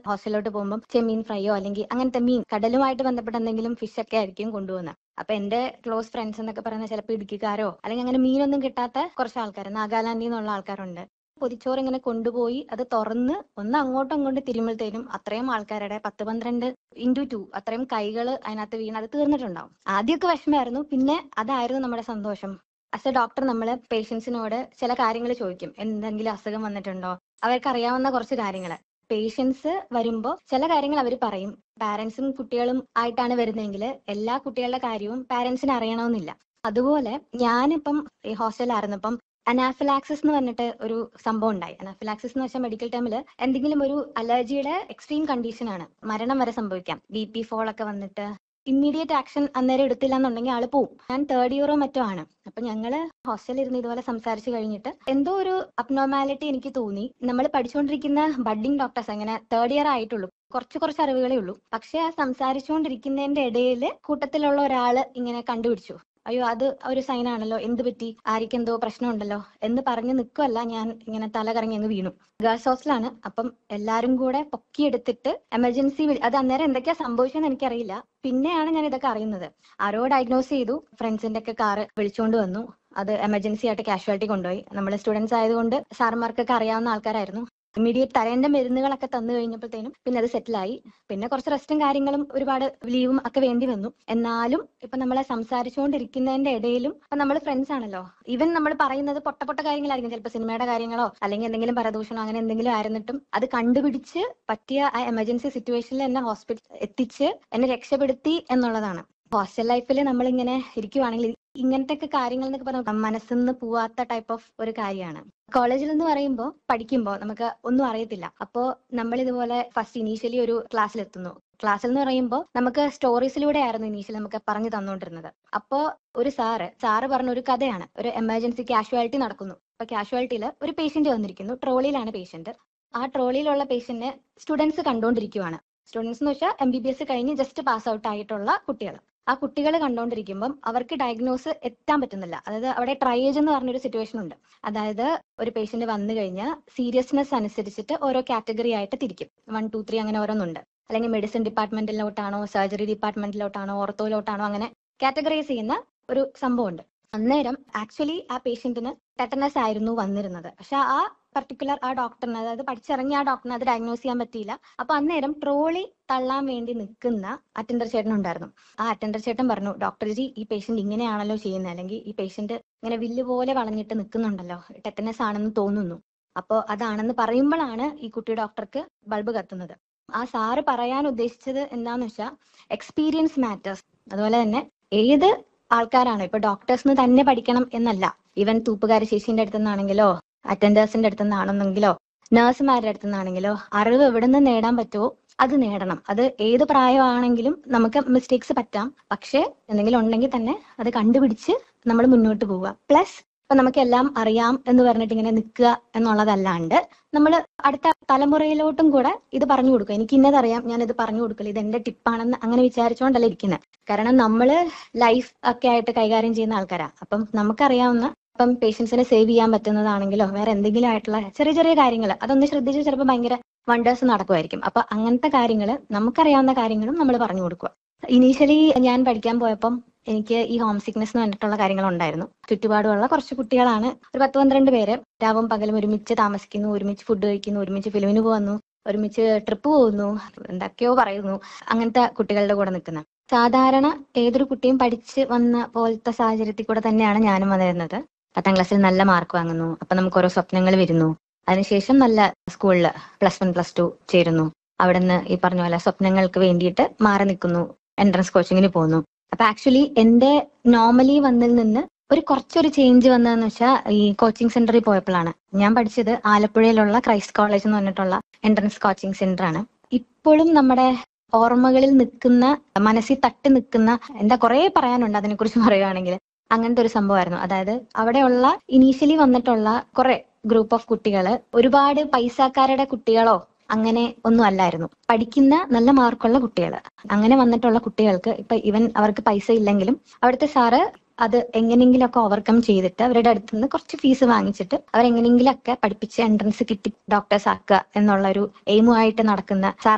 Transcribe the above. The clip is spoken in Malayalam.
ഹോസ്റ്റലിലോട്ട് പോകുമ്പോൾ ചെമ്മീൻ ഫ്രൈയോ അല്ലെങ്കിൽ അങ്ങനത്തെ മീൻ കടലുമായിട്ട് ബന്ധപ്പെട്ട എന്തെങ്കിലും ഫിഷ് ഒക്കെ ആയിരിക്കും കൊണ്ടുപോകുന്നത് അപ്പൊ എന്റെ ക്ലോസ് ഫ്രണ്ട്സ് എന്നൊക്കെ പറയുന്ന ചിലപ്പോൾ ഇടുക്കിക്കാരോ അല്ലെങ്കിൽ അങ്ങനെ മീനൊന്നും കിട്ടാത്ത കുറച്ച് ആൾക്കാർ നാഗാലാൻഡിൽ നിന്നുള്ള ആൾക്കാരുണ്ട് പൊതിച്ചോറ് ഇങ്ങനെ കൊണ്ടുപോയി അത് തുറന്ന് ഒന്ന് അങ്ങോട്ടും അങ്ങോട്ടും തിരുമ്പഴത്തേനും അത്രയും ആൾക്കാരുടെ പത്ത് പന്ത്രണ്ട് ഇൻറ്റു ടു അത്രയും കൈകൾ അതിനകത്ത് വീണ് അത് തീർന്നിട്ടുണ്ടാവും ആദ്യമൊക്കെ വിഷമമായിരുന്നു പിന്നെ അതായിരുന്നു നമ്മുടെ സന്തോഷം ആസ് എ ഡോക്ടർ നമ്മൾ പേഷ്യൻസിനോട് ചില കാര്യങ്ങൾ ചോദിക്കും എന്തെങ്കിലും അസുഖം വന്നിട്ടുണ്ടോ അവർക്ക് അറിയാവുന്ന കുറച്ച് കാര്യങ്ങൾ പേഷ്യൻസ് വരുമ്പോൾ ചില കാര്യങ്ങൾ അവർ പറയും പാരന്റ്സും കുട്ടികളും ആയിട്ടാണ് വരുന്നതെങ്കിൽ എല്ലാ കുട്ടികളുടെ കാര്യവും പാരന്റ്സിന് അറിയണമെന്നില്ല അതുപോലെ ഞാനിപ്പം ഈ ഹോസ്റ്റലിലായിരുന്നപ്പം അനാഫിലാക്സിസ് എന്ന് പറഞ്ഞിട്ട് ഒരു സംഭവം ഉണ്ടായി അനാഫിലാക്സിസ് എന്ന് വെച്ചാൽ മെഡിക്കൽ ടൈമിൽ എന്തെങ്കിലും ഒരു അലർജിയുടെ എക്സ്ട്രീം കണ്ടീഷൻ ആണ് മരണം വരെ സംഭവിക്കാം ബി പി ഫോൾ ഒക്കെ വന്നിട്ട് ഇമ്മീഡിയറ്റ് ആക്ഷൻ അന്നേരം എടുത്തില്ല എന്നുണ്ടെങ്കിൽ ആള് പോവും ഞാൻ തേർഡ് ഇയറോ മറ്റോ ആണ് അപ്പൊ ഞങ്ങള് ഹോസ്റ്റലിൽ ഇരുന്ന് ഇതുപോലെ സംസാരിച്ചു കഴിഞ്ഞിട്ട് എന്തോ ഒരു അബ്നോർമാലിറ്റി എനിക്ക് തോന്നി നമ്മൾ പഠിച്ചുകൊണ്ടിരിക്കുന്ന ബഡ്ഡിംഗ് ഡോക്ടേഴ്സ് അങ്ങനെ തേർഡ് ഇയർ ആയിട്ടുള്ളൂ കുറച്ച് കുറച്ച് അറിവുകളേ ഉള്ളൂ പക്ഷെ ആ സംസാരിച്ചുകൊണ്ടിരിക്കുന്നതിന്റെ ഇടയിൽ കൂട്ടത്തിലുള്ള ഒരാള് ഇങ്ങനെ കണ്ടുപിടിച്ചു അയ്യോ അത് ഒരു സൈൻ ആണല്ലോ എന്ത് പറ്റി ആർക്കെന്തോ പ്രശ്നമുണ്ടല്ലോ എന്ന് പറഞ്ഞ് നിൽക്കുമല്ല ഞാൻ ഇങ്ങനെ തല കറങ്ങി അങ്ങ് വീണു ഗേൾസ് ഹോസ്റ്റലാണ് അപ്പം എല്ലാരും കൂടെ പൊക്കിയെടുത്തിട്ട് എമർജൻസി അത് അന്നേരം എന്തൊക്കെയാ സംഭവിച്ചെന്ന് എനിക്കറിയില്ല പിന്നെയാണ് ഞാൻ ഇതൊക്കെ അറിയുന്നത് ആരോ ഡയഗ്നോസ് ചെയ്തു ഫ്രണ്ട്സിന്റെ ഒക്കെ കാറ് വിളിച്ചുകൊണ്ട് വന്നു അത് എമർജൻസി ആയിട്ട് കാഷ്വാലിറ്റി കൊണ്ടുപോയി നമ്മൾ സ്റ്റുഡൻസ് ആയതുകൊണ്ട് സാർമാർക്കൊക്കെ അറിയാവുന്ന ആൾക്കാരായിരുന്നു ഇമ്മീഡിയറ്റ് തരേണ്ട മരുന്നുകളൊക്കെ തന്നു കഴിഞ്ഞപ്പോഴത്തേനും പിന്നെ അത് സെറ്റിലായി പിന്നെ കുറച്ച് റെസ്റ്റും കാര്യങ്ങളും ഒരുപാട് ലീവും ഒക്കെ വേണ്ടി വന്നു എന്നാലും ഇപ്പൊ നമ്മളെ സംസാരിച്ചുകൊണ്ടിരിക്കുന്നതിന്റെ ഇടയിലും ഇപ്പൊ നമ്മൾ ഫ്രണ്ട്സ് ആണല്ലോ ഈവൻ നമ്മൾ പറയുന്നത് പൊട്ട പൊട്ട കാര്യങ്ങളായിരിക്കും ചിലപ്പോൾ സിനിമയുടെ കാര്യങ്ങളോ അല്ലെങ്കിൽ എന്തെങ്കിലും പരദൂഷണോ അങ്ങനെ എന്തെങ്കിലും ആയിരുന്നിട്ടും അത് കണ്ടുപിടിച്ച് പറ്റിയ ആ എമർജൻസി സിറ്റുവേഷനിൽ എന്നെ ഹോസ്പിറ്റൽ എത്തിച്ച് എന്നെ രക്ഷപ്പെടുത്തി എന്നുള്ളതാണ് ഹോസ്റ്റൽ ലൈഫിൽ നമ്മളിങ്ങനെ ഇരിക്കുവാണെങ്കിൽ ഇങ്ങനത്തെ ഒക്കെ കാര്യങ്ങൾ എന്നൊക്കെ പറഞ്ഞാൽ മനസ്സിൽ നിന്ന് പോവാത്ത ടൈപ്പ് ഓഫ് ഒരു കാര്യമാണ് കോളേജിൽ എന്ന് പറയുമ്പോൾ പഠിക്കുമ്പോൾ നമുക്ക് ഒന്നും അറിയത്തില്ല അപ്പോൾ നമ്മൾ ഇതുപോലെ ഫസ്റ്റ് ഇനീഷ്യലി ഒരു ക്ലാസ്സിൽ എത്തുന്നു ക്ലാസ്സിൽ എന്ന് പറയുമ്പോൾ നമുക്ക് സ്റ്റോറീസിലൂടെ ആയിരുന്നു ഇനീഷ്യൽ നമുക്ക് പറഞ്ഞു തന്നുകൊണ്ടിരുന്നത് അപ്പോൾ ഒരു സാറ് സാറ് പറഞ്ഞ ഒരു കഥയാണ് ഒരു എമർജൻസി കാഷ്വാലിറ്റി നടക്കുന്നു അപ്പൊ കാഷ്വാലിറ്റിയിൽ ഒരു പേഷ്യന്റ് വന്നിരിക്കുന്നു ട്രോളിയിലാണ് പേഷ്യന്റ് ആ ട്രോളിയിലുള്ള പേഷ്യന്റിനെ സ്റ്റുഡൻസ് കണ്ടുകൊണ്ടിരിക്കുവാണ് സ്റ്റുഡൻസ് എന്ന് വെച്ചാൽ എം ബി ബി എസ് കഴിഞ്ഞ് ജസ്റ്റ് പാസ് ഔട്ട് ആയിട്ടുള്ള കുട്ടികൾ ആ കുട്ടികൾ കണ്ടുകൊണ്ടിരിക്കുമ്പം അവർക്ക് ഡയഗ്നോസ് എത്താൻ പറ്റുന്നില്ല അതായത് അവിടെ ട്രയേജ് എന്ന് പറഞ്ഞൊരു സിറ്റുവേഷൻ ഉണ്ട് അതായത് ഒരു പേഷ്യന്റ് വന്നു കഴിഞ്ഞാൽ സീരിയസ്നെസ് അനുസരിച്ചിട്ട് ഓരോ കാറ്റഗറി ആയിട്ട് തിരിക്കും വൺ ടു ത്രീ അങ്ങനെ ഓരോന്നുണ്ട് അല്ലെങ്കിൽ മെഡിസിൻ ഡിപ്പാർട്ട്മെന്റിലോട്ടാണോ സർജറി ഡിപ്പാർട്ട്മെന്റിലോട്ടാണോ ഓർത്തോയിലോട്ടാണോ അങ്ങനെ കാറ്റഗറൈസ് ചെയ്യുന്ന ഒരു സംഭവമുണ്ട് അന്നേരം ആക്ച്വലി ആ പേഷ്യന്റിന് ടെറ്റനസ് ആയിരുന്നു വന്നിരുന്നത് പക്ഷെ ആ പർട്ടിക്കുലർ ആ ഡോക്ടറിന് അതായത് പഠിച്ചിറങ്ങിയ ആ ഡോക്ടറിന് അത് ഡയഗ്നോസ് ചെയ്യാൻ പറ്റിയില്ല അപ്പൊ അന്നേരം ട്രോളി തള്ളാൻ വേണ്ടി നിൽക്കുന്ന അറ്റൻഡർ ചേട്ടൻ ഉണ്ടായിരുന്നു ആ അറ്റൻഡർ ചേട്ടൻ പറഞ്ഞു ഡോക്ടർ ജി ഈ പേഷ്യന്റ് ഇങ്ങനെയാണല്ലോ ചെയ്യുന്നത് അല്ലെങ്കിൽ ഈ പേഷ്യന്റ് ഇങ്ങനെ വില്ല് പോലെ വളഞ്ഞിട്ട് നിൽക്കുന്നുണ്ടല്ലോ ടെറ്റനസ് ആണെന്ന് തോന്നുന്നു അപ്പോ അതാണെന്ന് പറയുമ്പോഴാണ് ഈ കുട്ടി ഡോക്ടർക്ക് ബൾബ് കത്തുന്നത് ആ സാറ് പറയാൻ ഉദ്ദേശിച്ചത് എന്താന്ന് വെച്ചാൽ എക്സ്പീരിയൻസ് മാറ്റേഴ്സ് അതുപോലെ തന്നെ ഏത് ആൾക്കാരാണ് ഇപ്പൊ ഡോക്ടേഴ്സിന് തന്നെ പഠിക്കണം എന്നല്ല ഈവൻ തൂപ്പുകാരി ചേച്ചീന്റെ അടുത്ത് നിന്നാണെങ്കിലോ അറ്റൻഡേഴ്സിന്റെ അടുത്ത് നിന്നാണെന്നെങ്കിലോ നഴ്സുമാരുടെ അടുത്ത് നിന്നാണെങ്കിലോ അറിവ് എവിടെ നിന്ന് നേടാൻ പറ്റുമോ അത് നേടണം അത് ഏത് പ്രായമാണെങ്കിലും നമുക്ക് മിസ്റ്റേക്സ് പറ്റാം പക്ഷെ എന്തെങ്കിലും ഉണ്ടെങ്കിൽ തന്നെ അത് കണ്ടുപിടിച്ച് നമ്മൾ മുന്നോട്ട് പോവുക പ്ലസ് ഇപ്പൊ നമുക്ക് എല്ലാം അറിയാം എന്ന് പറഞ്ഞിട്ട് ഇങ്ങനെ നിൽക്കുക എന്നുള്ളതല്ലാണ്ട് നമ്മൾ അടുത്ത തലമുറയിലോട്ടും കൂടെ ഇത് പറഞ്ഞു കൊടുക്കുക എനിക്ക് ഇന്നതറിയാം ഞാൻ ഇത് പറഞ്ഞു കൊടുക്കില്ല ഇത് എന്റെ ടിപ്പാണെന്ന് അങ്ങനെ വിചാരിച്ചുകൊണ്ടല്ല ഇരിക്കുന്നത് കാരണം നമ്മള് ലൈഫ് ഒക്കെ ആയിട്ട് കൈകാര്യം ചെയ്യുന്ന ആൾക്കാരാ അപ്പം നമുക്കറിയാവുന്ന ഇപ്പം പേഷ്യൻസിനെ സേവ് ചെയ്യാൻ പറ്റുന്നതാണെങ്കിലോ വേറെ എന്തെങ്കിലും ആയിട്ടുള്ള ചെറിയ ചെറിയ കാര്യങ്ങൾ അതൊന്ന് ശ്രദ്ധിച്ച് ചിലപ്പോൾ ഭയങ്കര വണ്ടേഴ്സ് നടക്കുമായിരിക്കും അപ്പൊ അങ്ങനത്തെ കാര്യങ്ങൾ നമുക്കറിയാവുന്ന കാര്യങ്ങളും നമ്മൾ പറഞ്ഞു കൊടുക്കുക ഇനീഷ്യലി ഞാൻ പഠിക്കാൻ പോയപ്പം എനിക്ക് ഈ ഹോം സിക്നെസ് എന്ന് പറഞ്ഞിട്ടുള്ള കാര്യങ്ങൾ ഉണ്ടായിരുന്നു ചുറ്റുപാടുമുള്ള കുറച്ച് കുട്ടികളാണ് ഒരു പത്ത് പന്ത്രണ്ട് പേര് രാവും പകലും ഒരുമിച്ച് താമസിക്കുന്നു ഒരുമിച്ച് ഫുഡ് കഴിക്കുന്നു ഒരുമിച്ച് ഫിലിമിന് പോകുന്നു ഒരുമിച്ച് ട്രിപ്പ് പോകുന്നു എന്തൊക്കെയോ പറയുന്നു അങ്ങനത്തെ കുട്ടികളുടെ കൂടെ നിൽക്കുന്ന സാധാരണ ഏതൊരു കുട്ടിയും പഠിച്ച് വന്ന പോലത്തെ സാഹചര്യത്തിൽ കൂടെ തന്നെയാണ് ഞാനും വന്നിരുന്നത് പത്താം ക്ലാസ്സിൽ നല്ല മാർക്ക് വാങ്ങുന്നു അപ്പൊ നമുക്ക് ഓരോ സ്വപ്നങ്ങൾ വരുന്നു അതിനുശേഷം നല്ല സ്കൂളിൽ പ്ലസ് വൺ പ്ലസ് ടു ചേരുന്നു അവിടുന്ന് ഈ പറഞ്ഞ പോലെ സ്വപ്നങ്ങൾക്ക് വേണ്ടിയിട്ട് മാറി നിൽക്കുന്നു എൻട്രൻസ് കോച്ചിങ്ങിന് പോകുന്നു അപ്പൊ ആക്ച്വലി എന്റെ നോർമലി വന്നിൽ നിന്ന് ഒരു കുറച്ചൊരു ചേഞ്ച് വന്നതെന്ന് വെച്ചാൽ ഈ കോച്ചിങ് സെന്ററിൽ പോയപ്പോഴാണ് ഞാൻ പഠിച്ചത് ആലപ്പുഴയിലുള്ള ക്രൈസ്റ്റ് കോളേജ് എന്ന് പറഞ്ഞിട്ടുള്ള എൻട്രൻസ് കോച്ചിങ് സെന്റർ ആണ് ഇപ്പോഴും നമ്മുടെ ഓർമ്മകളിൽ നിൽക്കുന്ന മനസ്സിൽ തട്ടി നിൽക്കുന്ന എന്താ കുറെ പറയാനുണ്ട് അതിനെക്കുറിച്ച് പറയുകയാണെങ്കിൽ അങ്ങനത്തെ ഒരു സംഭവമായിരുന്നു അതായത് അവിടെയുള്ള ഇനീഷ്യലി വന്നിട്ടുള്ള കുറെ ഗ്രൂപ്പ് ഓഫ് കുട്ടികൾ ഒരുപാട് പൈസക്കാരുടെ കുട്ടികളോ അങ്ങനെ ഒന്നും അല്ലായിരുന്നു പഠിക്കുന്ന നല്ല മാർക്കുള്ള കുട്ടികൾ അങ്ങനെ വന്നിട്ടുള്ള കുട്ടികൾക്ക് ഇപ്പൊ ഇവൻ അവർക്ക് പൈസ ഇല്ലെങ്കിലും അവിടുത്തെ സാറ് അത് എങ്ങനെയെങ്കിലുമൊക്കെ ഓവർകം ചെയ്തിട്ട് അവരുടെ അടുത്ത് നിന്ന് കുറച്ച് ഫീസ് വാങ്ങിച്ചിട്ട് അവരെങ്ങനെയെങ്കിലുമൊക്കെ പഠിപ്പിച്ച് എൻട്രൻസ് കിട്ടി ഡോക്ടേഴ്സ് ആക്കുക എന്നുള്ള ഒരു എയിമുമായിട്ട് നടക്കുന്ന സാർ